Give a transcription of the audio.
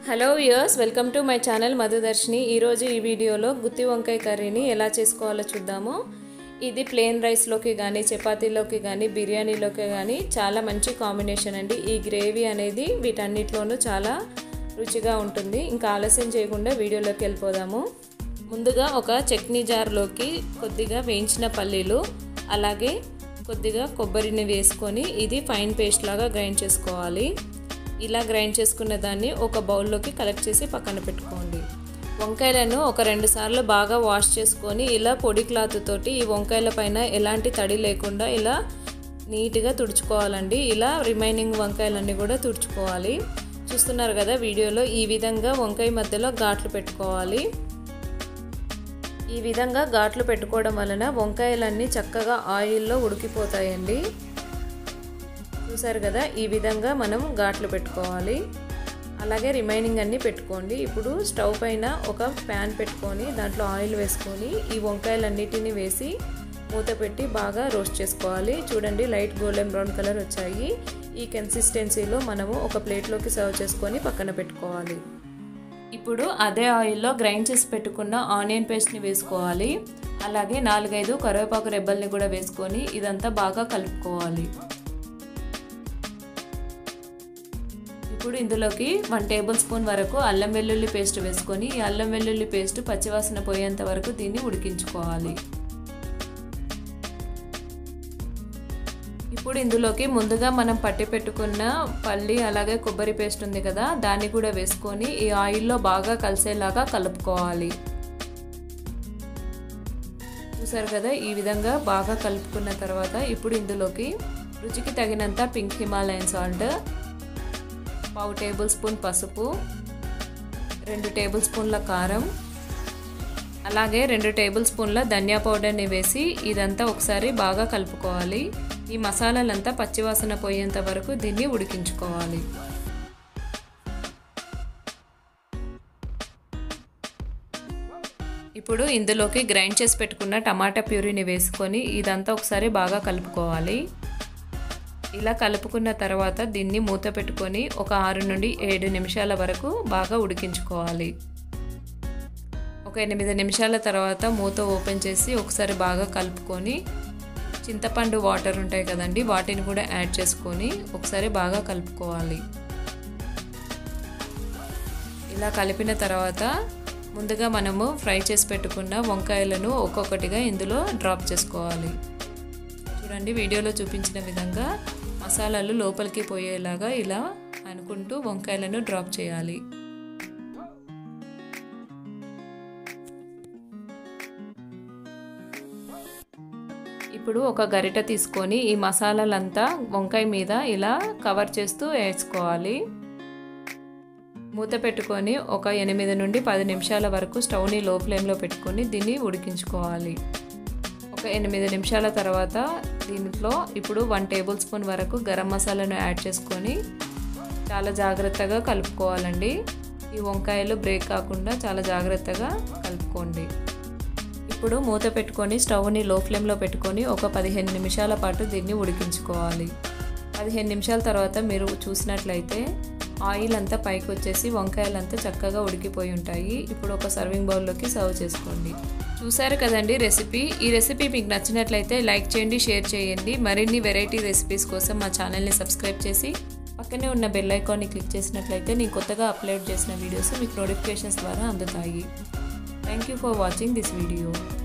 hello viewers welcome to my channel Madhudarshini ఈరోజు ఈ వీడియోలో గుత్తి వంకాయ కర్రీని ఎలా చేసుకోవాలో చూద్దాము ఇది ప్లెయిన్ రైస్లోకి కానీ చపాతీలోకి కానీ బిర్యానీలోకి కానీ చాలా మంచి కాంబినేషన్ అండి ఈ గ్రేవీ అనేది వీటన్నిటిలోనూ చాలా రుచిగా ఉంటుంది ఇంకా ఆలస్యం చేయకుండా వీడియోలోకి వెళ్ళిపోదాము ముందుగా ఒక చట్నీ జార్లోకి కొద్దిగా వేయించిన పల్లీలు అలాగే కొద్దిగా కొబ్బరిని వేసుకొని ఇది ఫైన్ పేస్ట్ లాగా గ్రైండ్ చేసుకోవాలి ఇలా గ్రైండ్ చేసుకున్న దాన్ని ఒక బౌల్లోకి కలెక్ట్ చేసి పక్కన పెట్టుకోండి వంకాయలను ఒక రెండు సార్లు బాగా వాష్ చేసుకొని ఇలా పొడి క్లాత్ తోటి ఈ వంకాయల పైన ఎలాంటి తడి లేకుండా ఇలా నీట్గా తుడుచుకోవాలండి ఇలా రిమైనింగ్ వంకాయలన్నీ కూడా తుడుచుకోవాలి చూస్తున్నారు కదా వీడియోలో ఈ విధంగా వంకాయ మధ్యలో ఘాట్లు పెట్టుకోవాలి ఈ విధంగా ఘాట్లు పెట్టుకోవడం వలన వంకాయలన్నీ చక్కగా ఆయిల్లో ఉడికిపోతాయండి చూసారు కదా ఈ విధంగా మనం ఘాట్లు పెట్టుకోవాలి అలాగే రిమైనింగ్ అన్నీ పెట్టుకోండి ఇప్పుడు స్టవ్ పైన ఒక ప్యాన్ పెట్టుకొని దాంట్లో ఆయిల్ వేసుకొని ఈ వంకాయలన్నిటిని వేసి మూత పెట్టి బాగా రోస్ట్ చేసుకోవాలి చూడండి లైట్ గోల్డెన్ బ్రౌన్ కలర్ వచ్చాయి ఈ కన్సిస్టెన్సీలో మనము ఒక ప్లేట్లోకి సర్వ్ చేసుకొని పక్కన పెట్టుకోవాలి ఇప్పుడు అదే ఆయిల్లో గ్రైండ్ చేసి పెట్టుకున్న ఆనియన్ పేస్ట్ని వేసుకోవాలి అలాగే నాలుగైదు కరివేపాకు రెబ్బల్ని కూడా వేసుకొని ఇదంతా బాగా కలుపుకోవాలి ఇప్పుడు ఇందులోకి వన్ టేబుల్ స్పూన్ వరకు అల్లం వెల్లుల్లి పేస్ట్ వేసుకొని ఈ అల్లం వెల్లుల్లి పేస్ట్ పచ్చివాసన పోయేంత వరకు దీన్ని ఉడికించుకోవాలి ఇప్పుడు ఇందులోకి ముందుగా మనం పట్టి పెట్టుకున్న పల్లి అలాగే కొబ్బరి పేస్ట్ ఉంది కదా దాన్ని కూడా వేసుకొని ఈ ఆయిల్లో బాగా కలిసేలాగా కలుపుకోవాలి చూసారు కదా ఈ విధంగా బాగా కలుపుకున్న తర్వాత ఇప్పుడు ఇందులోకి రుచికి తగినంత పింక్ హిమాలయన్ సాల్ట్ పావు టేబుల్ స్పూన్ పసుపు రెండు టేబుల్ స్పూన్ల కారం అలాగే రెండు టేబుల్ స్పూన్ల ధనియా పౌడర్ని వేసి ఇదంతా ఒకసారి బాగా కలుపుకోవాలి ఈ మసాలాలంతా పచ్చివాసన పోయేంత వరకు దీన్ని ఉడికించుకోవాలి ఇప్పుడు ఇందులోకి గ్రైండ్ చేసి పెట్టుకున్న టమాటా ప్యూరీని వేసుకొని ఇదంతా ఒకసారి బాగా కలుపుకోవాలి ఇలా కలుపుకున్న తర్వాత దీన్ని మూత పెట్టుకొని ఒక ఆరు నుండి ఏడు నిమిషాల వరకు బాగా ఉడికించుకోవాలి ఒక ఎనిమిది నిమిషాల తర్వాత మూత ఓపెన్ చేసి ఒకసారి బాగా కలుపుకొని చింతపండు వాటర్ ఉంటాయి కదండి వాటిని కూడా యాడ్ చేసుకొని ఒకసారి బాగా కలుపుకోవాలి ఇలా కలిపిన తర్వాత ముందుగా మనము ఫ్రై చేసి పెట్టుకున్న వంకాయలను ఒక్కొక్కటిగా ఇందులో డ్రాప్ చేసుకోవాలి చూడండి వీడియోలో చూపించిన విధంగా మసాలాలు లోపలికి పోయేలాగా ఇలా అనుకుంటూ వంకాయలను డ్రాప్ చేయాలి ఇప్పుడు ఒక గరిట తీసుకొని ఈ మసాలాలంతా వంకాయ మీద ఇలా కవర్ చేస్తూ వేసుకోవాలి మూత పెట్టుకొని ఒక ఎనిమిది నుండి పది నిమిషాల వరకు స్టవ్ని లో ఫ్లేమ్లో పెట్టుకొని దీన్ని ఉడికించుకోవాలి ఒక ఎనిమిది నిమిషాల తర్వాత దీంట్లో ఇప్పుడు వన్ టేబుల్ స్పూన్ వరకు గరం మసాలాను యాడ్ చేసుకొని చాలా జాగ్రత్తగా కలుపుకోవాలండి ఈ వంకాయలు బ్రేక్ కాకుండా చాలా జాగ్రత్తగా కలుపుకోండి ఇప్పుడు మూత పెట్టుకొని స్టవ్ని లో ఫ్లేమ్లో పెట్టుకొని ఒక పదిహేను నిమిషాల పాటు దీన్ని ఉడికించుకోవాలి పదిహేను నిమిషాల తర్వాత మీరు చూసినట్లయితే ఆయిల్ అంతా పైకి వచ్చేసి వంకాయలంతా చక్కగా ఉడికిపోయి ఉంటాయి ఇప్పుడు ఒక సర్వింగ్ బౌల్లోకి సర్వ్ చేసుకోండి చూసారు కదండి రెసిపీ ఈ రెసిపీ మీకు నచ్చినట్లయితే లైక్ చేయండి షేర్ చేయండి మరిన్ని వెరైటీ రెసిపీస్ కోసం మా ఛానల్ని సబ్స్క్రైబ్ చేసి పక్కనే ఉన్న బెల్ ఐకాన్ని క్లిక్ చేసినట్లయితే నేను కొత్తగా అప్లోడ్ చేసిన వీడియోస్ మీకు నోటిఫికేషన్స్ ద్వారా అందుతాయి thank you for watching this video